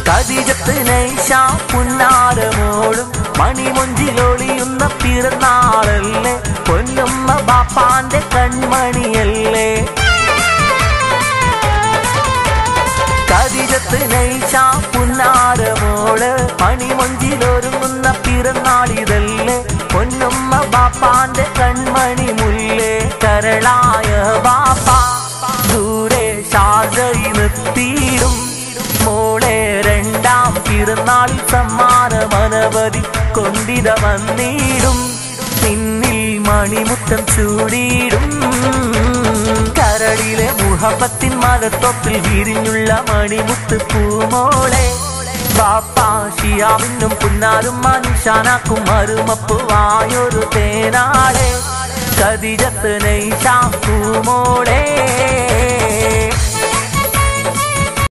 കതിജത്ത് നൈഷ പുന്നാരമോളും മണിമൊഞ്ചിലൊളിയുന്ന പിറന്നാളല്ലേ പൊന്നുമ്മ ബാപ്പാന്റെ കൺമണിയല്ലേ കതിജത്ത് നൈഷ പുന്നാരമോള് മണിമൊഞ്ചിലൊരുങ്ങുന്ന പിറന്നാളിതല്ലേ പൊന്നുമ്മ ബാപ്പാന്റെ കൺമണി മുല്ലേ കരളായ ബാപ്പ ദൂരെ ഷാജയിലെത്തിയിടും മോളെ രണ്ടാം പിറന്നാളിൽ സമ്മാനമനവധി കൊണ്ടിത വന്നിടും പിന്നിൽ മണിമുത്തം ചൂടിയിടും കരളിലെ മുഹബത്തിൻ മലത്തൊപ്പിൽ വിരിഞ്ഞുള്ള മണിമുത്ത് പൂമോളെ ബാപ്പാ ഷിയാവിനും പുന്നാരും മനുഷ്യനാക്കും മരുമപ്പ് വായൊരു തേനാളെ കതിജത്ത് നൈഷാ പൂമോളെ